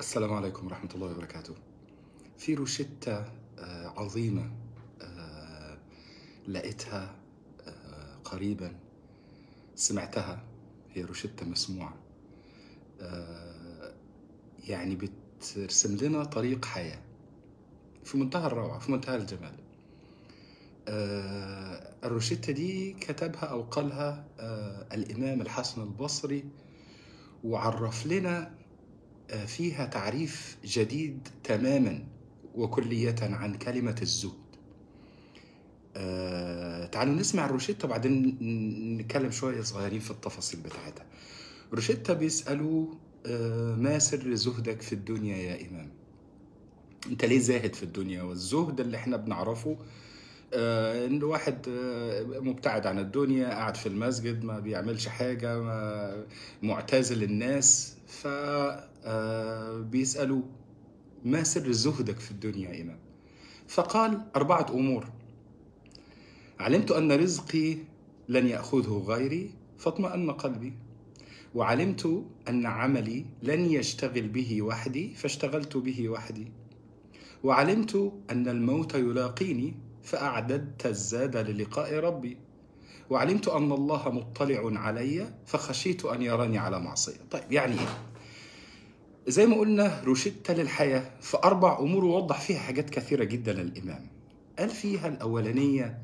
السلام عليكم ورحمة الله وبركاته. في روشتة آه، عظيمة آه، لقيتها آه، قريبا سمعتها هي روشتة مسموعة آه، يعني بترسم لنا طريق حياة في منتهى الروعة في منتهى الجمال آه، الروشتة دي كتبها أو قالها آه، الإمام الحسن البصري وعرف لنا آه، فيها تعريف جديد تماما وكلية عن كلمة الزهد آه، تعالوا نسمع الروشتة وبعدين ن- نتكلم شوية صغيرين في التفاصيل بتاعتها روشتة بيسألوا آه، ما سر زهدك في الدنيا يا إمام انت ليه زاهد في الدنيا والزهد اللي احنا بنعرفه آه، ان واحد آه، مبتعد عن الدنيا قاعد في المسجد ما بيعملش حاجة ما معتزل الناس ف آه، بيسألوا ما سر زهدك في الدنيا يا إمام فقال أربعة أمور علمت أن رزقي لن يأخذه غيري فاطمأن قلبي وعلمت أن عملي لن يشتغل به وحدي فاشتغلت به وحدي وعلمت أن الموت يلاقيني فأعددت الزاد للقاء ربي وعلمت أن الله مطلع علي فخشيت أن يراني على معصية طيب يعني إيه؟ زي ما قلنا روشتة للحياة في أربع أمور ووضح فيها حاجات كثيرة جدا للإمام قال فيها الأولانية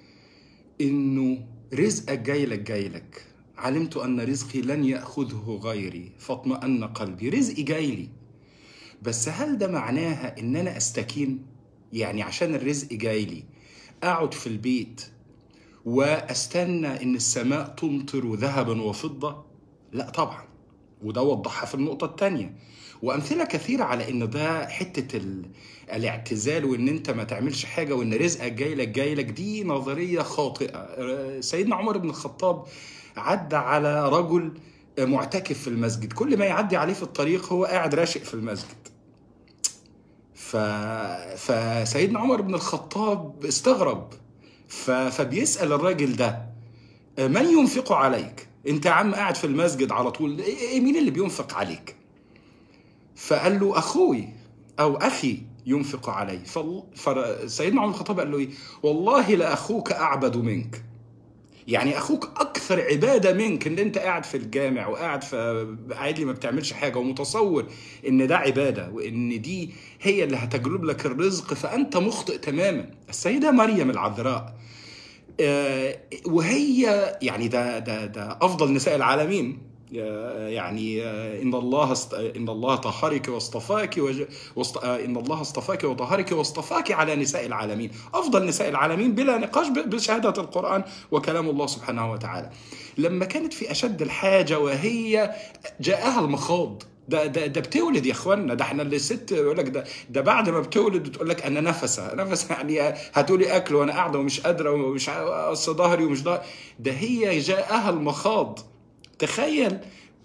إنه رزقك جاي لك جاي لك علمت أن رزقي لن يأخذه غيري فاطمأن قلبي رزقي جاي لي بس هل ده معناها ان انا استكين يعني عشان الرزق جاي لي اقعد في البيت واستنى ان السماء تمطر ذهبا وفضة لا طبعا وده وضحها في النقطة التانية وأمثلة كثيرة على إن ده حتة ال... الاعتزال وإن أنت ما تعملش حاجة وإن رزقك جاي لك جاي لك دي نظرية خاطئة سيدنا عمر بن الخطاب عدى على رجل معتكف في المسجد كل ما يعدي عليه في الطريق هو قاعد راشق في المسجد ف... فسيدنا عمر بن الخطاب استغرب ف... فبيسأل الراجل ده من ينفق عليك انت يا عم قاعد في المسجد على طول إيه مين اللي بينفق عليك فقال له اخوي او اخي ينفق علي فال- فسيدنا عمر بن الخطاب قال له ايه والله لاخوك اعبد منك يعني اخوك اكثر عباده منك ان انت قاعد في الجامع وقاعد في قاعد لي ما بتعملش حاجه ومتصور ان ده عباده وان دي هي اللي هتجلب لك الرزق فانت مخطئ تماما السيده مريم العذراء آه، وهي يعني ده ده ده افضل نساء العالمين آه، يعني آه، ان الله است... ان الله طهرك واصطفاك وج... واست... آه، ان الله اصطفاك وطهرك واصطفاك على نساء العالمين افضل نساء العالمين بلا نقاش ب- بشهاده القران وكلام الله سبحانه وتعالى لما كانت في اشد الحاجه وهي جاءها المخاض ده ده ده بتولد يا اخوانا ده احنا اللي الست يقول لك ده ده بعد ما بتولد بتقول لك انا نفسه نفسه يعني هتقولي اكل وانا قاعده ومش قادره ومش ع- اصل ظهري ومش ظهري ده هي جاءها المخاض تخيل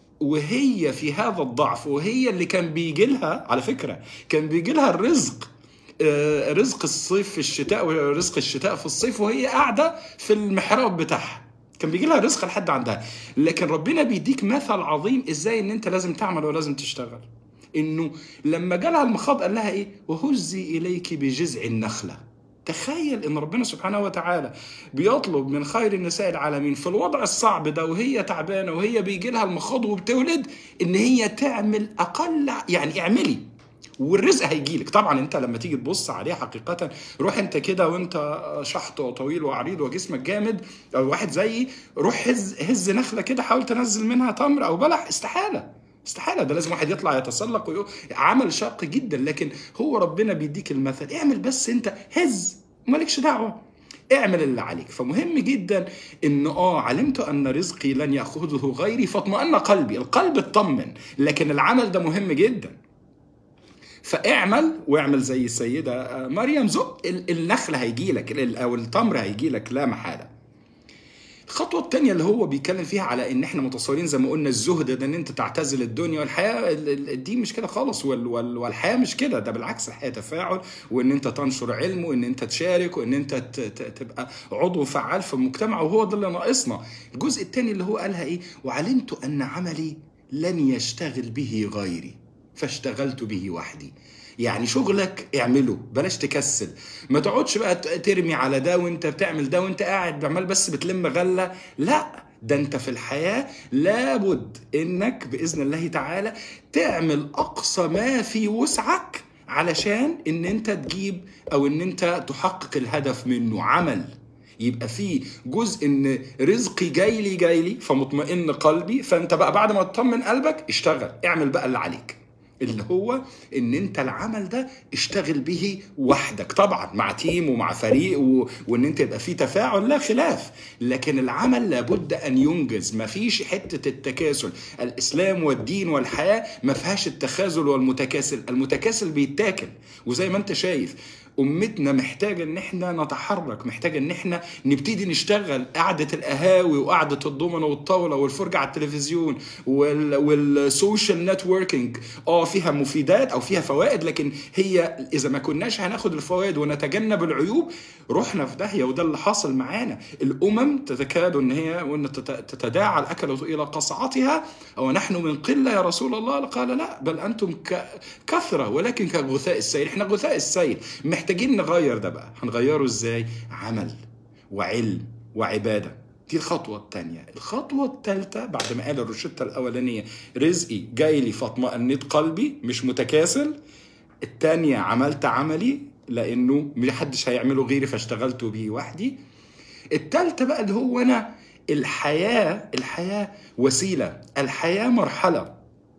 وهي في هذا الضعف وهي اللي كان بيجي لها على فكره كان بيجي لها الرزق آه، رزق الصيف في الشتاء ورزق الشتاء في الصيف وهي قاعده في المحراب بتاعها كان بيجي لها رزق لحد عندها لكن ربنا بيديك مثل عظيم ازاي ان انت لازم تعمل ولازم تشتغل انه لما جالها المخاض قال لها ايه وهزي اليك بجذع النخله تخيل ان ربنا سبحانه وتعالى بيطلب من خير النساء العالمين في الوضع الصعب ده وهي تعبانه وهي بيجي لها المخاض وبتولد ان هي تعمل اقل يعني اعملي والرزق هيجي لك طبعا انت لما تيجي تبص عليه حقيقه روح انت كده وانت شحط وطويل وعريض وجسمك جامد او واحد زيي روح هز هز نخله كده حاول تنزل منها تمر او بلح استحاله استحاله ده لازم واحد يطلع يتسلق ويقول عمل شاق جدا لكن هو ربنا بيديك المثل اعمل بس انت هز مالكش دعوه اعمل اللي عليك فمهم جدا ان اه علمت ان رزقي لن ياخذه غيري فاطمأن قلبي القلب اطمن لكن العمل ده مهم جدا فاعمل واعمل زي السيدة مريم زق ال- النخل هيجي لك أو التمر هيجي لك لا محالة الخطوة التانية اللي هو بيتكلم فيها على ان احنا متصورين زي ما قلنا الزهد ده ان انت تعتزل الدنيا والحياة ال- ال- دي مش كده خالص وال- وال- والحياة مش كده ده بالعكس الحياة تفاعل وان انت تنشر علم وان انت تشارك وان انت ت- ت- تبقى عضو فعال في المجتمع وهو ده اللي ناقصنا الجزء التاني اللي هو قالها ايه وعلمت ان عملي لن يشتغل به غيري فاشتغلت به وحدي يعني شغلك اعمله بلاش تكسل ما تقعدش بقى ترمي على ده وانت بتعمل ده وانت قاعد عمال بس بتلم غله لا ده انت في الحياه لابد انك باذن الله تعالى تعمل اقصى ما في وسعك علشان ان انت تجيب او ان انت تحقق الهدف منه عمل يبقى في جزء ان رزقي جاي لي جاي لي فمطمئن قلبي فانت بقى بعد ما تطمن قلبك اشتغل اعمل بقى اللي عليك اللي هو ان انت العمل ده اشتغل به وحدك طبعا مع تيم ومع فريق و... وان انت يبقى في تفاعل لا خلاف لكن العمل لابد ان ينجز ما فيش حته التكاسل الاسلام والدين والحياه ما فيهاش التخاذل والمتكاسل المتكاسل بيتاكل وزي ما انت شايف امتنا محتاجه ان احنا نتحرك محتاجه ان احنا نبتدي نشتغل قعده القهاوي وقعده الضمنه والطاوله والفرجه على التلفزيون وال... والسوشيال نتوركينج اه فيها مفيدات او فيها فوائد لكن هي اذا ما كناش هناخد الفوائد ونتجنب العيوب رحنا في داهيه وده اللي حاصل معانا الامم تتكاد ان هي وان تتداعى الاكله الى قصعتها او نحن من قله يا رسول الله قال لا بل انتم كثره ولكن كغثاء السيل احنا غثاء السيل محتاجين نغير ده بقى هنغيره ازاي عمل وعلم وعباده دي الخطوة الثانية الخطوة الثالثة بعد ما قال الروشتة الأولانية رزقي جاي لي فاطمأنيت قلبي مش متكاسل الثانية عملت عملي لأنه محدش هيعمله غيري فاشتغلت به وحدي الثالثة بقى اللي هو أنا الحياة الحياة وسيلة الحياة مرحلة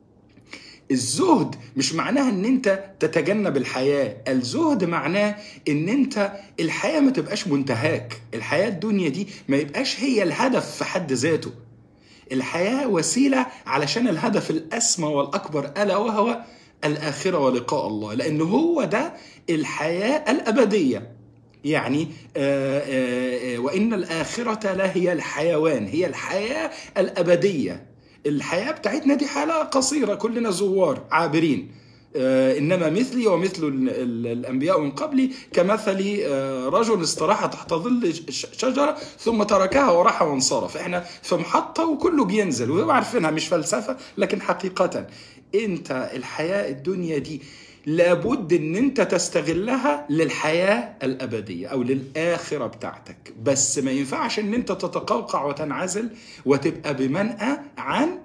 الزهد مش معناها ان انت تتجنب الحياة الزهد معناه ان انت الحياة ما تبقاش منتهاك الحياة الدنيا دي ما يبقاش هي الهدف في حد ذاته الحياة وسيلة علشان الهدف الأسمى والأكبر ألا وهو الآخرة ولقاء الله لأن هو ده الحياة الأبدية يعني آآ آآ وإن الآخرة لا هي الحيوان هي الحياة الأبدية الحياة بتاعتنا دي حالة قصيرة كلنا زوار عابرين آه إنما مثلي ومثل الأنبياء من قبلي كمثل آه رجل استراح تحت ظل شجرة ثم تركها وراح وانصرف إحنا في محطة وكله بينزل وهو عارفينها مش فلسفة لكن حقيقة أنت الحياة الدنيا دي لابد ان انت تستغلها للحياه الابديه او للاخره بتاعتك بس ما ينفعش ان انت تتقوقع وتنعزل وتبقى بمنأى عن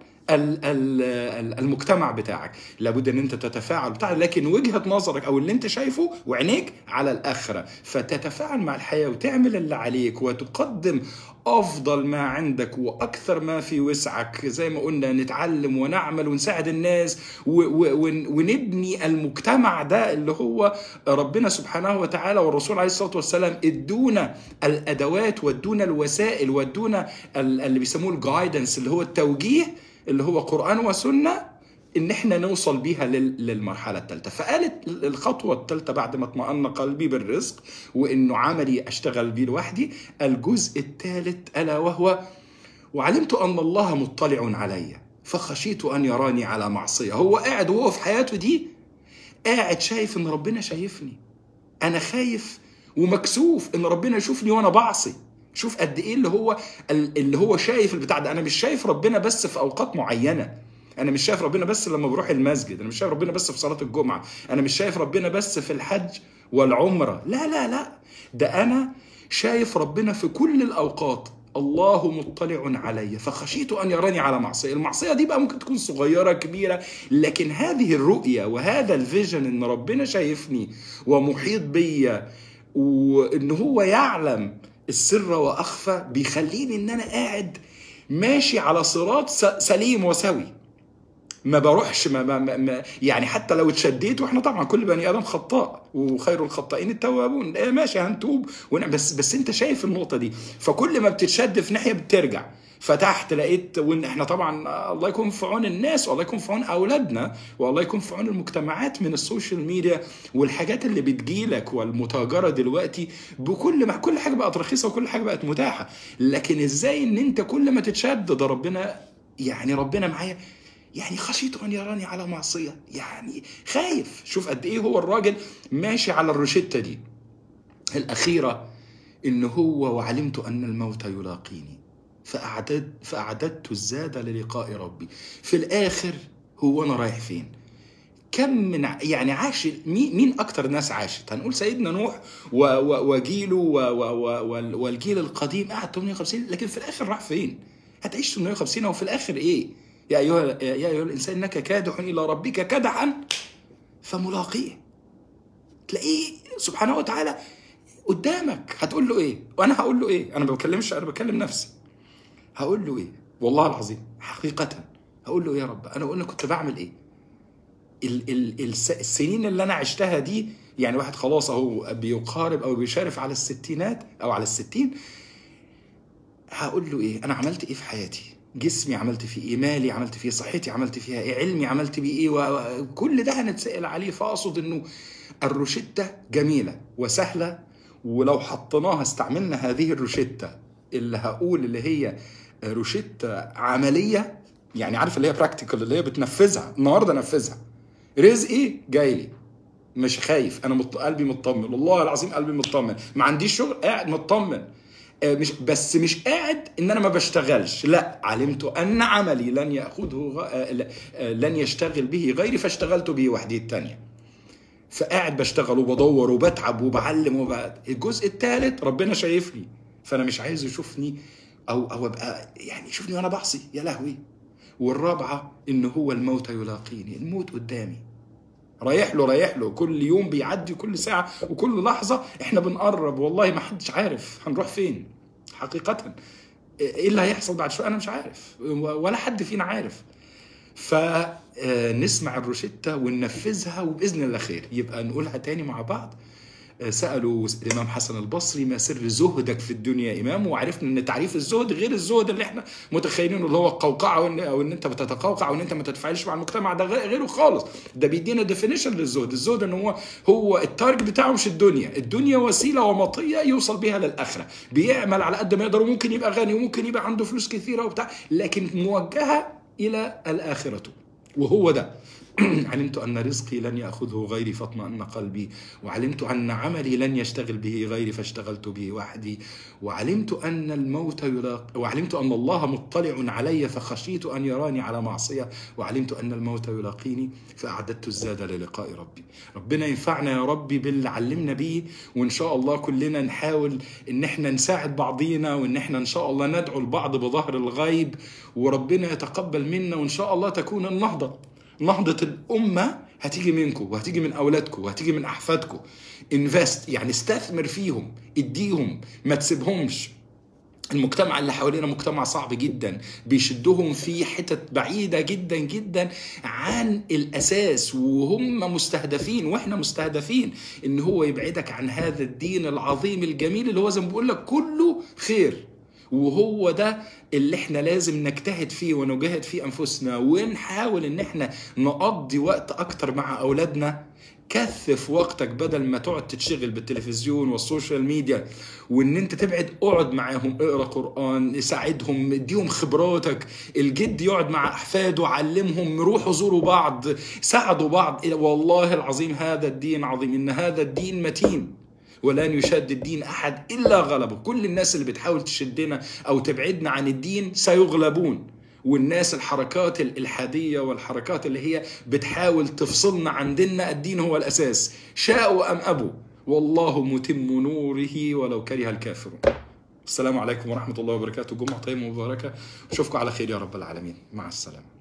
المجتمع بتاعك لابد ان انت تتفاعل بتاع لكن وجهه نظرك او اللي انت شايفه وعينيك على الاخره فتتفاعل مع الحياه وتعمل اللي عليك وتقدم افضل ما عندك واكثر ما في وسعك زي ما قلنا نتعلم ونعمل ونساعد الناس ونبني المجتمع ده اللي هو ربنا سبحانه وتعالى والرسول عليه الصلاه والسلام ادونا الادوات وادونا الوسائل وادونا اللي بيسموه الجايدنس اللي هو التوجيه اللي هو قرآن وسنة ان احنا نوصل بيها للمرحلة الثالثة فقالت الخطوة الثالثة بعد ما اطمأن قلبي بالرزق وانه عملي اشتغل بيه لوحدي الجزء الثالث الا وهو وعلمت ان الله مطلع علي فخشيت ان يراني على معصية هو قاعد وهو في حياته دي قاعد شايف ان ربنا شايفني انا خايف ومكسوف ان ربنا يشوفني وانا بعصي شوف قد ايه اللي هو اللي هو شايف البتاع ده انا مش شايف ربنا بس في اوقات معينه انا مش شايف ربنا بس لما بروح المسجد انا مش شايف ربنا بس في صلاه الجمعه انا مش شايف ربنا بس في الحج والعمره لا لا لا ده انا شايف ربنا في كل الاوقات الله مطلع علي فخشيت ان يراني على معصيه المعصيه دي بقى ممكن تكون صغيره كبيره لكن هذه الرؤيه وهذا الفيجن ان ربنا شايفني ومحيط بيا وان هو يعلم السر واخفى بيخليني ان انا قاعد ماشي على صراط سليم وسوي ما بروحش ما, ما, ما يعني حتى لو اتشديت واحنا طبعا كل بني ادم خطاء وخير الخطائين التوابون إيه ماشي هنتوب بس بس انت شايف النقطه دي فكل ما بتتشد في ناحيه بترجع فتحت لقيت وان احنا طبعا الله يكون في عون الناس والله يكون في عون اولادنا والله يكون في عون المجتمعات من السوشيال ميديا والحاجات اللي بتجيلك والمتاجره دلوقتي بكل ما كل حاجه بقت رخيصه وكل حاجه بقت متاحه لكن ازاي ان انت كل ما تتشد ده ربنا يعني ربنا معايا يعني خشيت ان يراني على معصيه يعني خايف شوف قد ايه هو الراجل ماشي على الروشته دي الاخيره ان هو وعلمت ان الموت يلاقيني فأعدد فأعددت الزاد للقاء ربي في الآخر هو أنا رايح فين كم من ع- يعني عاش مين, مين اكتر ناس عاشت هنقول سيدنا نوح و- و- وجيله و- و- و- وال- والجيل القديم قعد 850 لكن في الاخر راح فين هتعيش 850 وفي الاخر ايه يا ايها يا ايها الانسان انك كادح الى ربك كدحا فملاقيه تلاقيه سبحانه وتعالى قدامك هتقول له ايه وانا هقول له ايه انا ما بكلمش انا بكلم نفسي هقول له ايه والله العظيم حقيقه هقول له إيه يا رب انا قلنا كنت بعمل ايه ال ال الس- السنين اللي انا عشتها دي يعني واحد خلاص اهو بيقارب او بيشارف على الستينات او على الستين هقول له ايه انا عملت ايه في حياتي جسمي عملت فيه ايه مالي عملت فيه إيه؟ صحتي عملت فيها ايه علمي عملت بيه ايه و- وكل ده هنتسأل عليه فاقصد انه الروشتة جميلة وسهلة ولو حطيناها استعملنا هذه الروشتة اللي هقول اللي هي روشتة عملية يعني عارف اللي هي براكتيكال اللي هي بتنفذها النهارده نفذها رزقي جاي لي مش خايف انا مط... قلبي مطمن والله العظيم قلبي مطمن ما عنديش شغل قاعد مطمن آه، مش بس مش قاعد ان انا ما بشتغلش لا علمت ان عملي لن ياخذه غ... آه، ل- آه، لن يشتغل به غيري فاشتغلت به وحدي الثانيه فقاعد بشتغل وبدور وبتعب وبعلم وب... الجزء الثالث ربنا شايفني فانا مش عايز يشوفني او او ابقى يعني يشوفني وانا بعصي يا لهوي والرابعه ان هو الموت يلاقيني الموت قدامي رايح له رايح له كل يوم بيعدي كل ساعة وكل لحظة احنا بنقرب والله ما حدش عارف هنروح فين حقيقة ايه اللي هيحصل بعد شوية انا مش عارف ولا حد فينا عارف فنسمع الروشتة وننفذها وبإذن الله خير يبقى نقولها تاني مع بعض آه، سألوا الإمام حسن البصري ما سر زهدك في الدنيا يا إمام وعرفنا إن تعريف الزهد غير الزهد اللي إحنا متخيلينه اللي هو القوقعة وإن أو إن أنت بتتقوقع وإن أنت ما تتفاعلش مع المجتمع ده غير- غيره خالص ده بيدينا ديفينيشن للزهد الزهد إن هو هو التارجت بتاعه مش الدنيا الدنيا وسيلة ومطية يوصل بيها للآخرة بيعمل على قد ما يقدر وممكن يبقى غني وممكن يبقى عنده فلوس كثيرة وبتاع لكن موجهة إلى الآخرة وهو ده علمت أن رزقي لن يأخذه غيري فاطمأن قلبي وعلمت أن عملي لن يشتغل به غيري فاشتغلت به وحدي وعلمت أن الموت يلاق وعلمت أن الله مطلع علي فخشيت أن يراني على معصية وعلمت أن الموت يلاقيني فأعددت الزاد للقاء ربي ربنا ينفعنا يا ربي باللي علمنا بيه وإن شاء الله كلنا نحاول إن احنا نساعد بعضينا وإن احنا إن شاء الله ندعو البعض بظهر الغيب وربنا يتقبل منا وإن شاء الله تكون النهضة نهضة الأمة هتيجي منكم وهتيجي من أولادكم وهتيجي من أحفادكم انفست يعني استثمر فيهم اديهم ما تسيبهمش المجتمع اللي حوالينا مجتمع صعب جدا بيشدهم في حتت بعيدة جدا جدا عن الأساس وهم مستهدفين وإحنا مستهدفين إن هو يبعدك عن هذا الدين العظيم الجميل اللي هو زي ما بقول لك كله خير وهو ده اللي احنا لازم نجتهد فيه ونجاهد فيه انفسنا ونحاول ان احنا نقضي وقت اكتر مع اولادنا كثف وقتك بدل ما تقعد تتشغل بالتلفزيون والسوشيال ميديا وان انت تبعد اقعد معاهم اقرا قران ساعدهم اديهم خبراتك الجد يقعد مع احفاده علمهم روحوا زوروا بعض ساعدوا بعض والله العظيم هذا الدين عظيم ان هذا الدين متين ولن يشد الدين احد الا غلبه كل الناس اللي بتحاول تشدنا او تبعدنا عن الدين سيغلبون والناس الحركات الالحاديه والحركات اللي هي بتحاول تفصلنا عن ديننا الدين هو الاساس شاءوا ام ابوا والله متم نوره ولو كره الكافرون السلام عليكم ورحمه الله وبركاته جمعه طيبه مباركه اشوفكم على خير يا رب العالمين مع السلامه